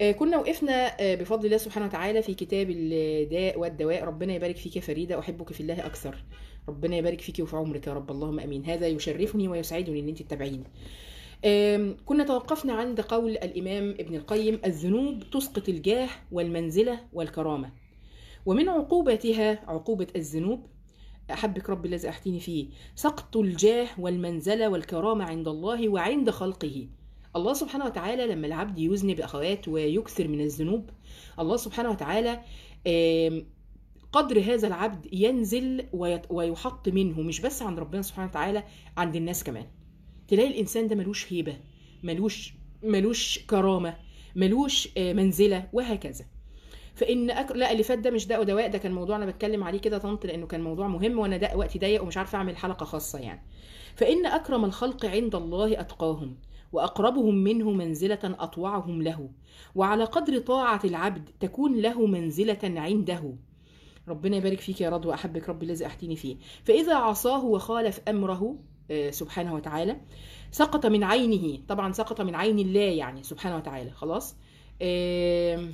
آه، كنا وقفنا آه، بفضل الله سبحانه وتعالى في كتاب الداء والدواء ربنا يبارك فيك يا فريدة أحبك في الله أكثر ربنا يبارك فيك وفي عمرك يا رب اللهم أمين هذا يشرفني ويسعدني أن أنت تتابعيني آم، كنا توقفنا عند قول الإمام ابن القيم الذنوب تسقط الجاه والمنزلة والكرامة ومن عقوبتها عقوبة الذنوب أحبك رب الذي أحتيني فيه سقط الجاه والمنزلة والكرامة عند الله وعند خلقه الله سبحانه وتعالى لما العبد يذنب أخوات ويكثر من الذنوب الله سبحانه وتعالى آم، قدر هذا العبد ينزل ويت- ويحط منه مش بس عند ربنا سبحانه وتعالى عند الناس كمان تلاقي الإنسان ده ملوش هيبة ملوش ملوش كرامة ملوش آه، منزلة وهكذا فان أك... لا اللي فات ده مش داء ودواء ده كان موضوع انا بتكلم عليه كده طنط لانه كان موضوع مهم وانا ده وقتي ضيق ومش عارفه اعمل حلقه خاصه يعني فان اكرم الخلق عند الله اتقاهم واقربهم منه منزله اطوعهم له وعلى قدر طاعه العبد تكون له منزله عنده ربنا يبارك فيك يا رضوى احبك ربي الذي احتيني فيه فاذا عصاه وخالف امره آه، سبحانه وتعالى سقط من عينه طبعا سقط من عين الله يعني سبحانه وتعالى خلاص آم،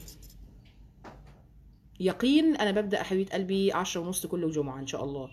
يقين انا ببدا حبيبه قلبي عشرة ونص كل جمعه ان شاء الله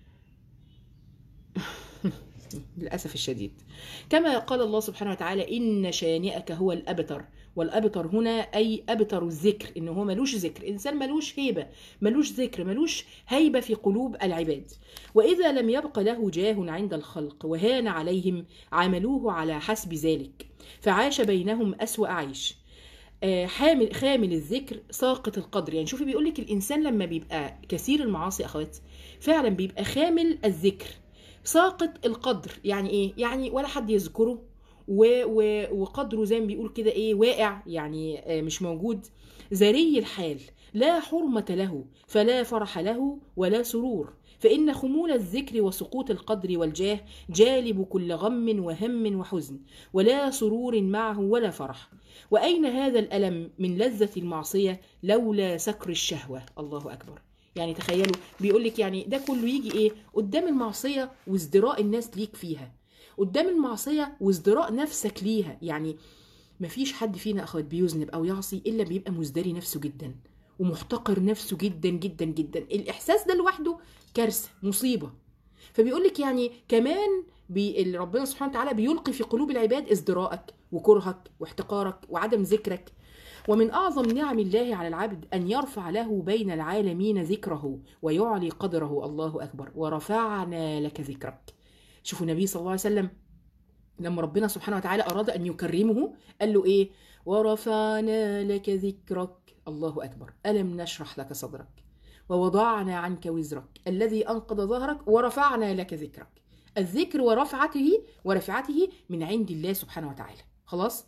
للاسف الشديد كما قال الله سبحانه وتعالى ان شانئك هو الابتر والابتر هنا اي ابتر الذكر ان هو ملوش ذكر انسان ملوش هيبه ملوش ذكر ملوش هيبه في قلوب العباد واذا لم يبق له جاه عند الخلق وهان عليهم عاملوه على حسب ذلك فعاش بينهم اسوا عيش آه، حامل خامل الذكر ساقط القدر يعني شوفي بيقول لك الانسان لما بيبقى كثير المعاصي يا اخوات فعلا بيبقى خامل الذكر ساقط القدر يعني ايه يعني ولا حد يذكره و و وقدره زي ما بيقول كده ايه واقع يعني آه، مش موجود ذري الحال لا حرمة له فلا فرح له ولا سرور فإن خمول الذكر وسقوط القدر والجاه جالب كل غم وهم وحزن ولا سرور معه ولا فرح وأين هذا الألم من لذة المعصية لولا سكر الشهوة الله أكبر يعني تخيلوا بيقول لك يعني ده كله يجي ايه قدام المعصية وازدراء الناس ليك فيها قدام المعصية وازدراء نفسك ليها يعني مفيش حد فينا اخوات بيذنب او يعصي الا بيبقى مزدري نفسه جدا ومحتقر نفسه جدا جدا جدا الاحساس ده لوحده كارثه مصيبه فبيقول لك يعني كمان بي ال- ربنا سبحانه وتعالى بيلقي في قلوب العباد ازدراءك وكرهك واحتقارك وعدم ذكرك ومن أعظم نعم الله على العبد أن يرفع له بين العالمين ذكره ويعلي قدره الله أكبر ورفعنا لك ذكرك شوفوا النبي صلى الله عليه وسلم لما ربنا سبحانه وتعالى أراد أن يكرمه قال له إيه ورفعنا لك ذكرك الله أكبر ألم نشرح لك صدرك ووضعنا عنك وزرك الذي أنقض ظهرك ورفعنا لك ذكرك الذكر ورفعته ورفعته من عند الله سبحانه وتعالى خلاص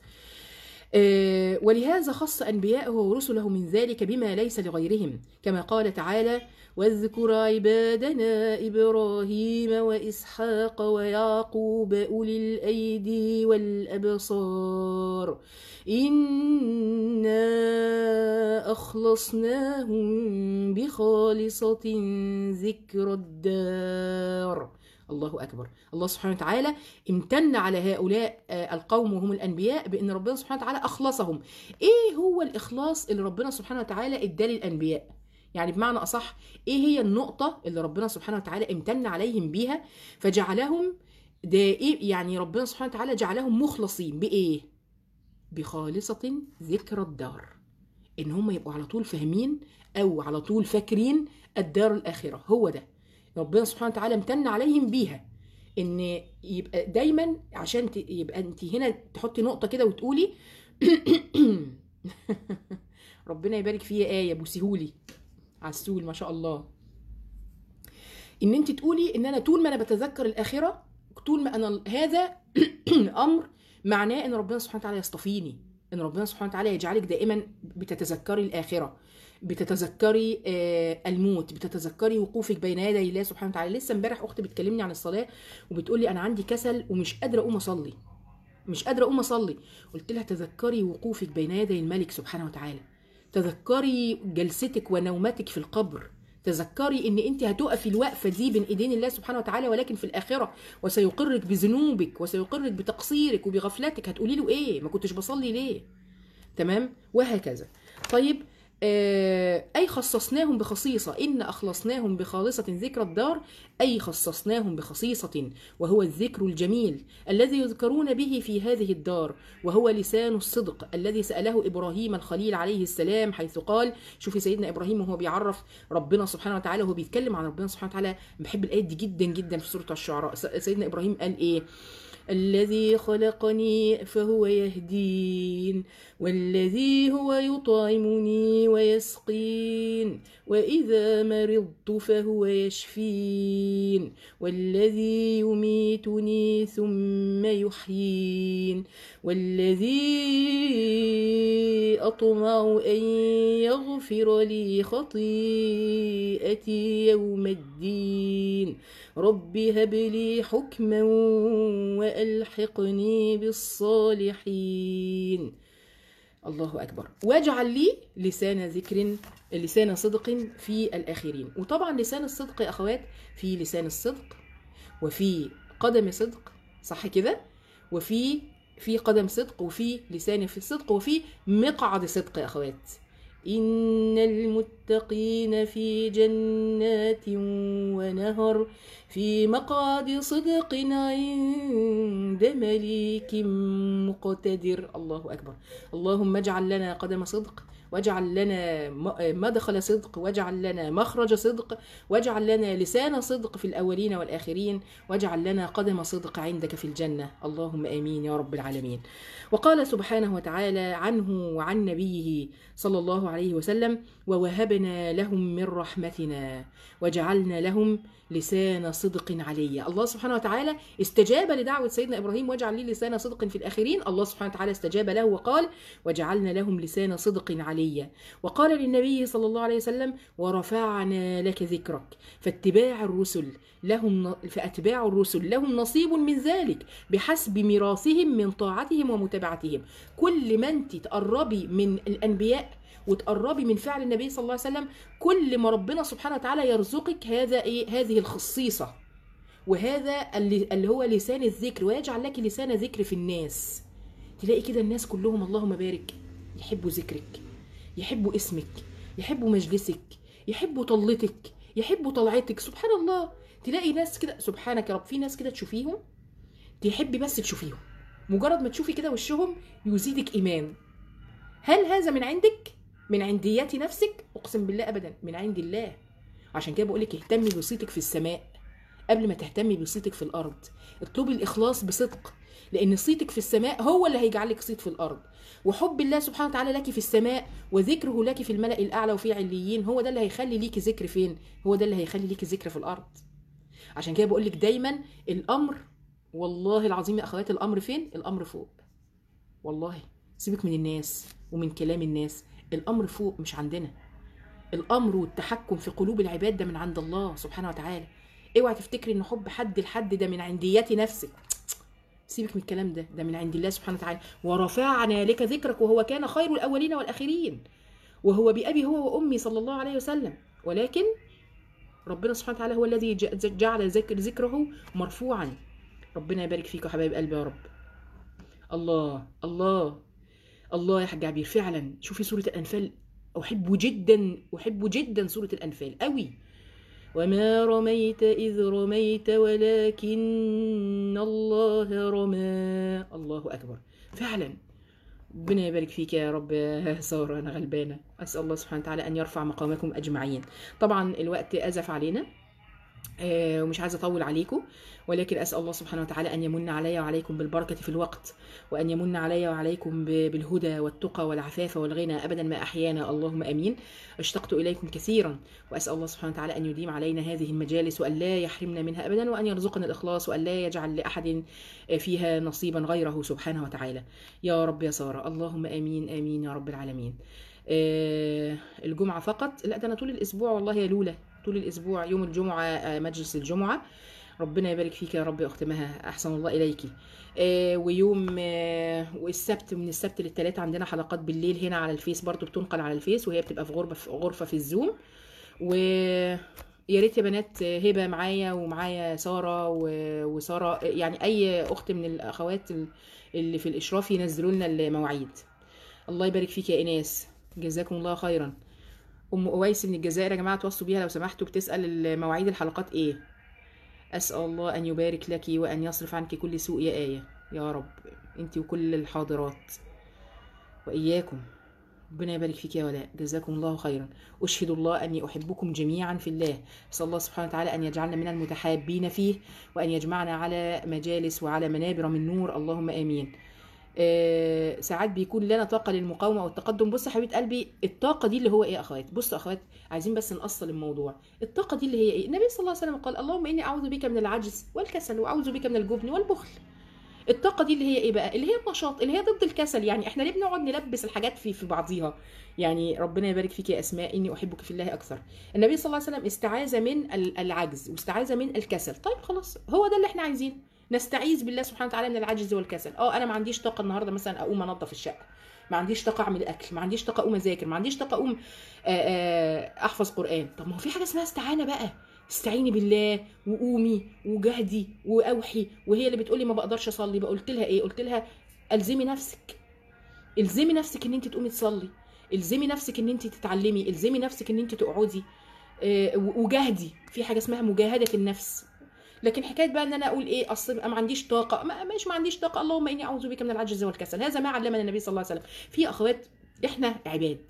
آه، ولهذا خص أنبياءه ورسله من ذلك بما ليس لغيرهم كما قال تعالى واذكر عبادنا إبراهيم وإسحاق ويعقوب أولي الأيدي والأبصار إنا أخلصناهم بخالصة ذكر الدار الله أكبر الله سبحانه وتعالى امتن على هؤلاء آه، القوم وهم الأنبياء بأن ربنا سبحانه وتعالى أخلصهم إيه هو الإخلاص اللي ربنا سبحانه وتعالى إداه للأنبياء يعني بمعنى أصح إيه هي النقطة اللي ربنا سبحانه وتعالى امتن عليهم بيها فجعلهم ده إيه يعني ربنا سبحانه وتعالى جعلهم مخلصين بإيه بخالصة ذكر الدار إن هم يبقوا على طول فاهمين أو على طول فاكرين الدار الآخرة هو ده ربنا سبحانه وتعالى امتن عليهم بيها ان يبقى دايما عشان ت- يبقى انت هنا تحطي نقطه كده وتقولي ربنا يبارك فيا ايه بوسيهولي عسول ما شاء الله ان انت تقولي ان انا طول ما انا بتذكر الاخره طول ما انا هذا امر معناه ان ربنا سبحانه وتعالى يصطفيني ان ربنا سبحانه وتعالى يجعلك دائما بتتذكري الاخره بتتذكري آه، الموت بتتذكري وقوفك بين يدي الله سبحانه وتعالى لسه امبارح اختي بتكلمني عن الصلاه وبتقول لي انا عندي كسل ومش قادره اقوم اصلي مش قادره اقوم اصلي قلت لها تذكري وقوفك بين يدي الملك سبحانه وتعالى تذكري جلستك ونومتك في القبر تذكري ان انت هتقفي الوقفه دي بين ايدين الله سبحانه وتعالى ولكن في الاخره وسيقرك بذنوبك وسيقرك بتقصيرك وبغفلتك هتقولي له ايه ما كنتش بصلي ليه تمام وهكذا طيب آه، أي خصصناهم بخصيصة إن أخلصناهم بخالصة ذكر الدار أي خصصناهم بخصيصة وهو الذكر الجميل الذي يذكرون به في هذه الدار وهو لسان الصدق الذي سأله إبراهيم الخليل عليه السلام حيث قال شوفي سيدنا إبراهيم وهو بيعرف ربنا سبحانه وتعالى وهو بيتكلم عن ربنا سبحانه وتعالى بحب الآية دي جدا جدا في سورة الشعراء س- سيدنا إبراهيم قال إيه الذي خلقني فهو يهدين والذي هو يطعمني ويسقين وإذا مرضت فهو يشفين والذي يميتني ثم يحيين والذي أطمع أن يغفر لي خطيئتي يوم الدين رب هب لي حكما وألحقني بالصالحين الله أكبر واجعل لي لسان ذكر لسان صدق في الآخرين وطبعا لسان الصدق يا أخوات في لسان الصدق وفي قدم صدق صح كده وفي في قدم صدق وفي لسان في الصدق وفي مقعد صدق يا أخوات إن المتقين في جنات ونهر في مقعد صدق عند مليك مقتدر الله أكبر اللهم اجعل لنا قدم صدق واجعل لنا م- مدخل صدق واجعل لنا مخرج صدق واجعل لنا لسان صدق في الأولين والآخرين واجعل لنا قدم صدق عندك في الجنة اللهم آمين يا رب العالمين وقال سبحانه وتعالى عنه وعن نبيه صلى الله عليه وسلم ووهبنا لهم من رحمتنا وجعلنا لهم لسان صدق علي الله سبحانه وتعالى استجاب لدعوة سيدنا إبراهيم واجعل لي لسان صدق في الآخرين الله سبحانه وتعالى استجاب له وقال وجعلنا لهم لسان صدق علي وقال للنبي صلى الله عليه وسلم ورفعنا لك ذكرك فاتباع الرسل لهم فأتباع الرسل لهم نصيب من ذلك بحسب ميراثهم من طاعتهم ومتابعتهم كل ما انت تقربي من الأنبياء وتقربي من فعل النبي صلى الله عليه وسلم كل ما ربنا سبحانه وتعالى يرزقك هذا ايه هذه الخصيصه وهذا اللي, اللي هو لسان الذكر ويجعل لك لسان ذكر في الناس تلاقي كده الناس كلهم اللهم بارك يحبوا ذكرك يحبوا اسمك يحبوا مجلسك يحبوا طلتك يحبوا طلعتك سبحان الله تلاقي ناس كده سبحانك يا رب في ناس كده تشوفيهم تحبي بس تشوفيهم مجرد ما تشوفي كده وشهم يزيدك ايمان هل هذا من عندك من عنديات نفسك اقسم بالله ابدا من عند الله عشان كده بقول لك اهتمي بصيتك في السماء قبل ما تهتمي بصيتك في الارض اطلبي الاخلاص بصدق لان صيتك في السماء هو اللي هيجعلك صيت في الارض وحب الله سبحانه وتعالى لك في السماء وذكره لك في الملأ الاعلى وفي عليين هو ده اللي هيخلي ليكي ذكر فين هو ده اللي هيخلي ليكي ذكر في الارض عشان كده بقول لك دايما الامر والله العظيم يا اخوات الامر فين الامر فوق والله سيبك من الناس ومن كلام الناس الامر فوق مش عندنا الامر والتحكم في قلوب العباد ده من عند الله سبحانه وتعالى اوعى تفتكري ان حب حد لحد ده من عنديات نفسك سيبك من الكلام ده ده من عند الله سبحانه وتعالى ورفعنا لك ذكرك وهو كان خير الاولين والاخرين وهو بأبي هو وأمي صلى الله عليه وسلم ولكن ربنا سبحانه وتعالى هو الذي ج- جعل ذكر ذكره مرفوعا ربنا يبارك فيك يا حبايب قلبي يا رب الله الله الله يا حاج عبير فعلا شوفي سورة الأنفال أحب جدا أحب جدا سورة الأنفال قوي وما رميت إذ رميت ولكن الله رمى الله أكبر فعلا ربنا يبارك فيك يا رب يا سارة أنا غلبانة أسأل الله سبحانه وتعالى أن يرفع مقامكم أجمعين طبعا الوقت أزف علينا آه، ومش عايزه اطول عليكم ولكن اسال الله سبحانه وتعالى ان يمن علي وعليكم بالبركه في الوقت وان يمن علي وعليكم ب- بالهدى والتقى والعفاف والغنى ابدا ما احيانا اللهم امين اشتقت اليكم كثيرا واسال الله سبحانه وتعالى ان يديم علينا هذه المجالس وان لا يحرمنا منها ابدا وان يرزقنا الاخلاص وان لا يجعل لاحد فيها نصيبا غيره سبحانه وتعالى يا رب يا ساره اللهم امين امين يا رب العالمين آه، الجمعه فقط لا ده انا طول الاسبوع والله يا لولا طول الاسبوع يوم الجمعه آه، مجلس الجمعه ربنا يبارك فيك يا رب يا اخت مها احسن الله اليكي آه، ويوم آه، والسبت من السبت للثلاث عندنا حلقات بالليل هنا على الفيس برضو بتنقل على الفيس وهي بتبقى في غرفه في غرفه في الزوم و يا ريت يا بنات هبه معايا ومعايا ساره و- وساره يعني اي اخت من الاخوات اللي في الاشراف ينزلوا لنا المواعيد الله يبارك فيك يا ايناس جزاكم الله خيرا ام اويس من الجزائر يا جماعه توصوا بيها لو سمحتوا بتسال مواعيد الحلقات ايه اسال الله ان يبارك لك وان يصرف عنك كل سوء يا ايه يا رب انت وكل الحاضرات واياكم ربنا يبارك فيك يا ولاء جزاكم الله خيرا أشهد الله أني أحبكم جميعا في الله أسأل الله سبحانه وتعالى أن يجعلنا من المتحابين فيه وأن يجمعنا على مجالس وعلى منابر من نور اللهم آمين آه ساعات بيكون لنا طاقة للمقاومة والتقدم بص يا حبيبة قلبي الطاقة دي اللي هو إيه يا أخوات بصوا أخوات عايزين بس نأصل الموضوع الطاقة دي اللي هي إيه النبي صلى الله عليه وسلم قال اللهم إني أعوذ بك من العجز والكسل وأعوذ بك من الجبن والبخل الطاقة دي اللي هي ايه بقى؟ اللي هي النشاط، اللي هي ضد الكسل، يعني احنا ليه بنقعد نلبس الحاجات في في بعضيها؟ يعني ربنا يبارك فيك يا اسماء اني احبك في الله اكثر. النبي صلى الله عليه وسلم استعاذ من ال- العجز واستعاذ من الكسل، طيب خلاص هو ده اللي احنا عايزينه. نستعيذ بالله سبحانه وتعالى من العجز والكسل، اه انا ما عنديش طاقة النهارده مثلا اقوم انظف الشقة. ما عنديش طاقة اعمل اكل، ما عنديش طاقة اقوم اذاكر، ما عنديش طاقة اقوم آه، آه، احفظ قرآن، طب ما هو في حاجة اسمها استعانة بقى. استعيني بالله وقومي وجهدي واوحي وهي اللي بتقولي ما بقدرش اصلي بقى قلت لها ايه قلت لها الزمي نفسك الزمي نفسك ان انت تقومي تصلي الزمي نفسك ان انت تتعلمي الزمي نفسك ان انت تقعدي آه، وجاهدي في حاجه اسمها مجاهده النفس لكن حكايه بقى ان انا اقول ايه اصل ما عنديش طاقه ما مش ما عنديش طاقه اللهم اني اعوذ بك من العجز والكسل هذا ما علمنا النبي صلى الله عليه وسلم في اخوات احنا عباد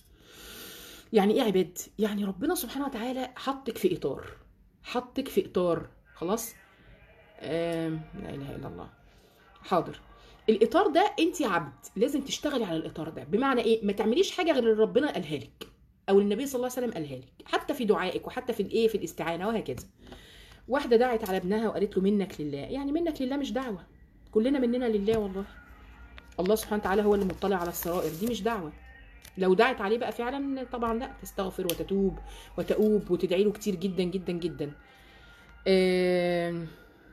يعني ايه عباد يعني ربنا سبحانه وتعالى حطك في اطار حطك في اطار خلاص آم، لا اله الا الله حاضر الاطار ده انت عبد لازم تشتغلي على الاطار ده بمعنى ايه ما تعمليش حاجه غير اللي ربنا قالها لك او النبي صلى الله عليه وسلم قالها لك حتى في دعائك وحتى في الايه في الاستعانه وهكذا واحده دعت على ابنها وقالت له منك لله يعني منك لله مش دعوه كلنا مننا لله والله الله سبحانه وتعالى هو اللي مطلع على السرائر دي مش دعوه لو دعت عليه بقى فعلا طبعا لا تستغفر وتتوب وتؤوب وتدعي له كتير جدا جدا جدا آم،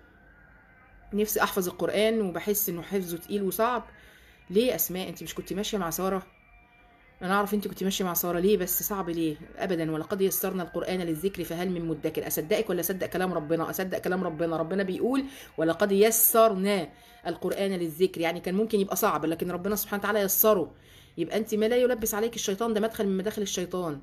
نفسي احفظ القران وبحس انه حفظه تقيل وصعب ليه يا اسماء انت مش كنت ماشيه مع ساره انا اعرف انت كنت ماشيه مع ساره ليه بس صعب ليه ابدا ولقد يسرنا القران للذكر فهل من مدكر اصدقك ولا اصدق كلام ربنا اصدق كلام ربنا ربنا بيقول ولقد يسرنا القران للذكر يعني كان ممكن يبقى صعب لكن ربنا سبحانه وتعالى يسره يبقى انت ما لا يلبس عليك الشيطان ده مدخل من مداخل الشيطان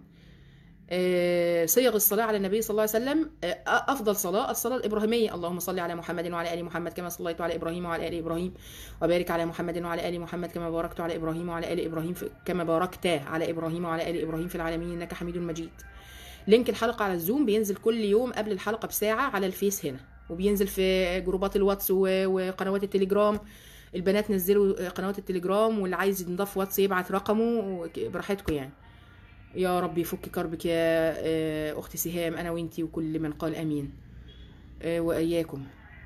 آه، صيغ الصلاة على النبي صلى الله عليه وسلم آه، أفضل صلاة الصلاة الإبراهيمية اللهم صل على محمد وعلى آل محمد كما صليت على إبراهيم وعلى آل إبراهيم وبارك على محمد وعلى آل محمد كما باركت على إبراهيم وعلى آل إبراهيم في كما باركت على إبراهيم وعلى آل إبراهيم في العالمين إنك حميد مجيد لينك الحلقة على الزوم بينزل كل يوم قبل الحلقة بساعة على الفيس هنا وبينزل في جروبات الواتس و- وقنوات التليجرام البنات نزلوا قنوات التليجرام واللي عايز ينضاف واتس يبعت رقمه براحتكم يعني يا رب يفك كربك يا آه، اختي سهام انا وانتي وكل من قال امين آه، واياكم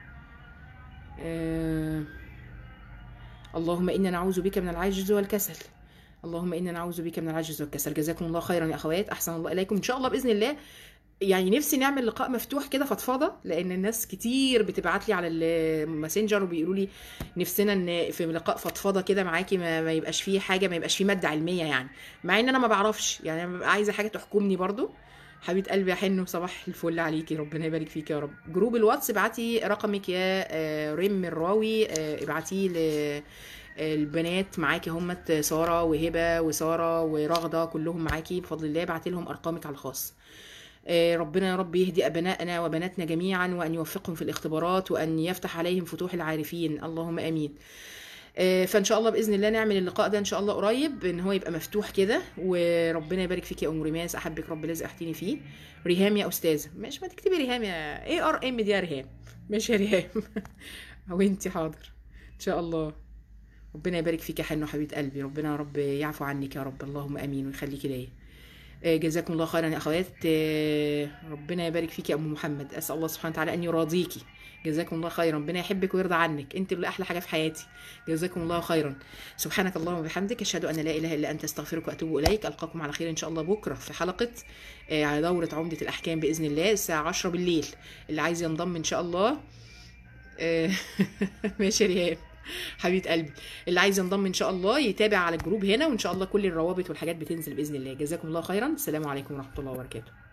آه، اللهم انا نعوذ بك من العجز والكسل اللهم انا نعوذ بك من العجز والكسل جزاكم الله خيرا يا اخوات احسن الله اليكم ان شاء الله باذن الله يعني نفسي نعمل لقاء مفتوح كده فضفاضه لان الناس كتير بتبعت لي على الماسنجر وبيقولوا لي نفسنا ان في لقاء فضفاضه كده معاكي ما, ما يبقاش فيه حاجه ما يبقاش فيه ماده علميه يعني مع ان انا ما بعرفش يعني انا ببقى عايزه حاجه تحكمني برضو حبيبه قلبي يا حنو صباح الفل عليكي ربنا يبارك فيك يا رب جروب الواتس ابعتي رقمك يا آه، ريم الراوي آه، ابعتيه ل البنات معاكي هم ساره وهبه وساره ورغده كلهم معاكي بفضل الله ابعتي لهم ارقامك على الخاص آه، ربنا يا رب يهدي أبنائنا وبناتنا جميعا وأن يوفقهم في الاختبارات وأن يفتح عليهم فتوح العارفين اللهم آمين آه، فان شاء الله باذن الله نعمل اللقاء ده ان شاء الله قريب ان هو يبقى مفتوح كده وربنا يبارك فيك يا ام ريماس احبك رب لازق احتيني فيه ريهام يا استاذه مش ما تكتبي ريهام يا اي ار ام دي يا ريهام مش يا ريهام او انت حاضر ان شاء الله ربنا يبارك فيك يا حنو حبيبه قلبي ربنا يا رب يعفو عنك يا رب اللهم امين ويخليكي ليا آه، جزاكم الله خيرا يا اخوات آه، ربنا يبارك فيك يا ام محمد اسال الله سبحانه وتعالى ان يراضيكي جزاكم الله خيرا ربنا يحبك ويرضى عنك انت اللي احلى حاجه في حياتي جزاكم الله خيرا سبحانك اللهم وبحمدك اشهد ان لا اله الا انت استغفرك واتوب اليك القاكم على خير ان شاء الله بكره في حلقه آه، على دوره عمده الاحكام باذن الله الساعه 10 بالليل اللي عايز ينضم ان شاء الله آه، ماشي يا ريهام حبيبه قلبي اللي عايز ينضم ان شاء الله يتابع على الجروب هنا وان شاء الله كل الروابط والحاجات بتنزل باذن الله جزاكم الله خيرا السلام عليكم ورحمه الله وبركاته